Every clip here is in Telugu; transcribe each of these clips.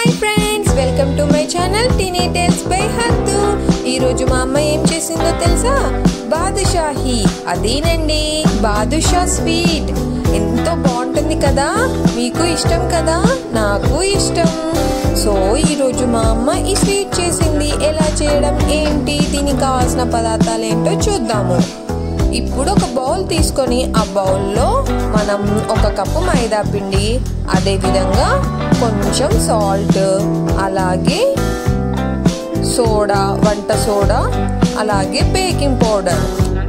hi friends welcome to my channel Teeny Tales by హద్దు ఈరోజు మా అమ్మ ఏం చేసిందో తెలుసా బాదుషాహి అదేనండి బాదుషా స్వీట్ ఎంతో బాగుంటుంది కదా మీకు ఇష్టం కదా నాకు ఇష్టం సో ఈరోజు మా అమ్మ ఈ స్వీట్ చేసింది ఎలా చేయడం ఏంటి దీనికి కావాల్సిన పదార్థాలు ఏంటో చూద్దాము ఇప్పుడు ఒక బౌల్ తీసుకొని ఆ బౌల్లో మనం ఒక కప్పు మైదా పిండి అదేవిధంగా కొంచెం సాల్ట్ అలాగే సోడా వంట సోడా అలాగే బేకింగ్ పౌడర్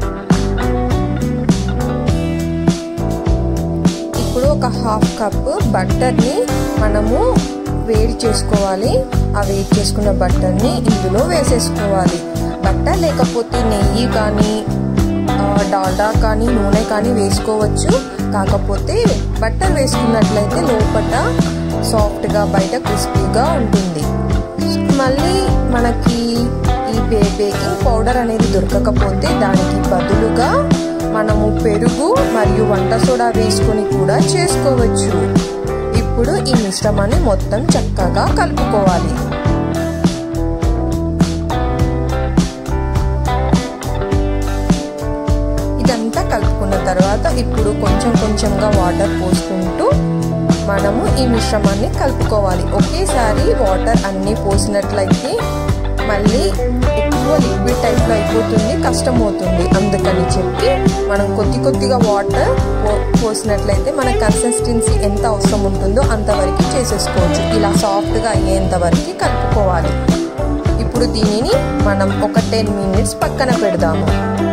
ఇప్పుడు ఒక హాఫ్ కప్ బట్టర్ని మనము వేడి చేసుకోవాలి ఆ వేడి చేసుకున్న బట్టర్ని ఇందులో వేసేసుకోవాలి బట్టర్ లేకపోతే నెయ్యి కానీ డాల్డా కానీ నూనె కానీ వేసుకోవచ్చు కాకపోతే బట్టర్ వేసుకున్నట్లయితే లోపల సాఫ్ట్గా బయట క్రిస్పీగా ఉంటుంది మళ్ళీ మనకి ఈ బే బేకింగ్ పౌడర్ అనేది దొరకకపోతే దానికి బదులుగా మనము పెరుగు మరియు వంట సోడా వేసుకొని కూడా చేసుకోవచ్చు ఇప్పుడు ఈ మిశ్రమాన్ని మొత్తం చక్కగా కలుపుకోవాలి ఇదంతా కలుపుకున్న తర్వాత ఇప్పుడు కొంచెం కొంచెంగా వాటర్ పోసుకుంటూ మనము ఈ మిశ్రమాన్ని కలుపుకోవాలి ఒకేసారి వాటర్ అన్నీ పోసినట్లయితే మళ్ళీ ఎక్కువ లిక్విడ్ టైప్లో అయిపోతుంది కష్టమవుతుంది అందుకని చెప్పి మనం కొద్ది కొద్దిగా వాటర్ పోసినట్లయితే మన కన్సిస్టెన్సీ ఎంత అవసరం ఉంటుందో అంతవరకు చేసేసుకోవచ్చు ఇలా సాఫ్ట్గా అయ్యేంత వరకు కలుపుకోవాలి ఇప్పుడు దీనిని మనం ఒక టెన్ మినిట్స్ పక్కన పెడదాము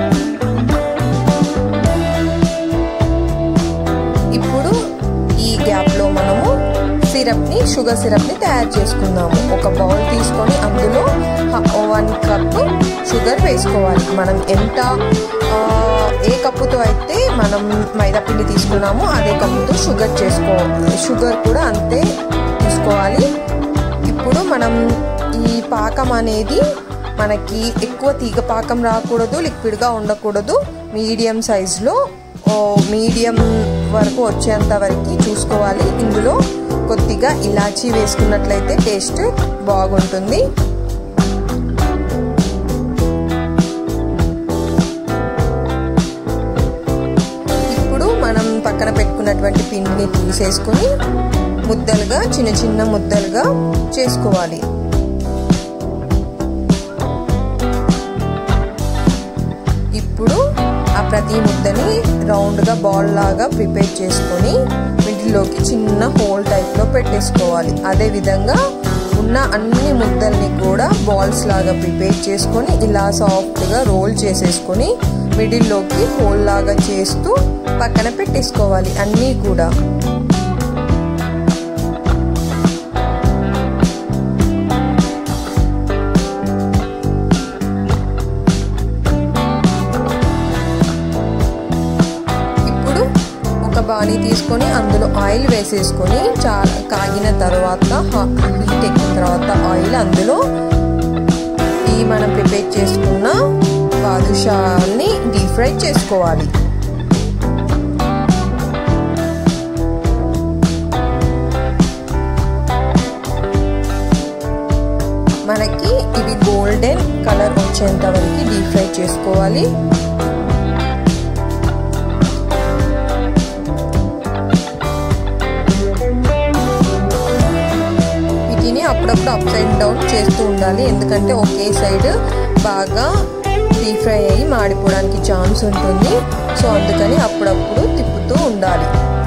ఇప్పుడు ఈ గ్యాప్లో మనము సిరప్ని షుగర్ సిరప్ని తయారు చేసుకుందాము ఒక బౌల్ తీసుకొని అందులో వన్ కప్ షుగర్ వేసుకోవాలి మనం ఎంత ఏ కప్పుతో అయితే మనం మైదాపిండి తీసుకున్నామో అదే కప్పుతో షుగర్ చేసుకో షుగర్ కూడా అంతే తీసుకోవాలి ఇప్పుడు మనం ఈ పాకం అనేది మనకి ఎక్కువ తీగ పాకం రాకూడదు లిక్విడ్గా ఉండకూడదు మీడియం సైజులో మీడియం వరకు వచ్చేంత వరకు చూసుకోవాలి ఇందులో కొద్దిగా ఇలాచీ వేసుకున్నట్లయితే టేస్ట్ బాగుంటుంది ఇప్పుడు మనం పక్కన పెట్టుకున్నటువంటి పిండిని తీసేసుకొని ముద్దలుగా చిన్న చిన్న ముద్దలుగా చేసుకోవాలి ఇప్పుడు ఆ ప్రతి ముద్దని రౌండ్గా బాల్ లాగా ప్రిపేర్ చేసుకొని మిడిల్లోకి చిన్న హోల్ టైప్లో పెట్టేసుకోవాలి అదేవిధంగా ఉన్న అన్ని ముద్దల్ని కూడా బాల్స్ లాగా ప్రిపేర్ చేసుకొని ఇలా సాఫ్ట్గా రోల్ చేసేసుకొని మిడిల్లోకి హోల్ లాగా చేస్తూ పక్కన పెట్టేసుకోవాలి అన్నీ కూడా బాణీ తీసుకొని అందులో ఆయిల్ వేసేసుకొని చాలా కాగిన తర్వాత హీట్ ఎక్కిన తర్వాత ఆయిల్ అందులో ఈ మనం ప్రిపేర్ చేసుకున్న బాదుషాల్ని డీప్ ఫ్రై చేసుకోవాలి మనకి ఇవి గోల్డెన్ కలర్ వచ్చేంత వరకు డీప్ ఫ్రై చేసుకోవాలి అప్పుడప్పుడు అప్ సైడ్ డౌన్ చేస్తూ ఉండాలి ఎందుకంటే ఒకే సైడ్ బాగా డీప్ ఫ్రై అయ్యి మాడిపోవడానికి ఛాన్స్ ఉంటుంది సో అందుకని అప్పుడప్పుడు తిప్పుతూ ఉండాలి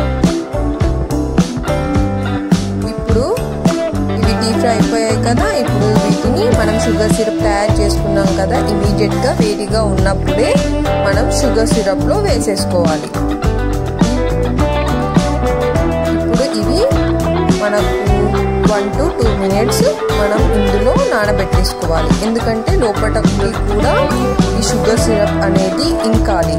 ఇప్పుడు ఇవి డీప్ ఫ్రై అయిపోయాయి కదా ఇప్పుడు వీటిని మనం షుగర్ సిరప్ తయారు చేసుకున్నాం కదా ఇమీడియట్గా వేడిగా ఉన్నప్పుడే మనం షుగర్ సిరప్లో వేసేసుకోవాలి ఇప్పుడు ఇవి మనకు వన్ టు టూ మినిట్స్ మనం ఇందులో నానబెట్టేసుకోవాలి ఎందుకంటే లోపలకి కూడా ఈ షుగర్ సిరప్ అనేది ఇంకాలి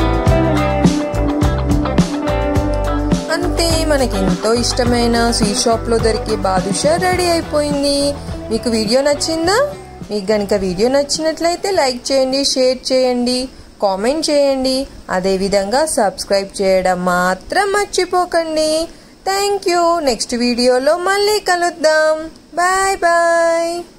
అంతే మనకి ఎంతో ఇష్టమైన స్వీట్ షాప్లో దొరికే బాదుషా రెడీ అయిపోయింది మీకు వీడియో నచ్చిందా మీకు కనుక వీడియో నచ్చినట్లయితే లైక్ చేయండి షేర్ చేయండి కామెంట్ చేయండి అదేవిధంగా సబ్స్క్రైబ్ చేయడం మాత్రం మర్చిపోకండి థ్యాంక్ యూ నెక్స్ట్ వీడియోలో మళ్ళీ కలుద్దాం బాయ్ బాయ్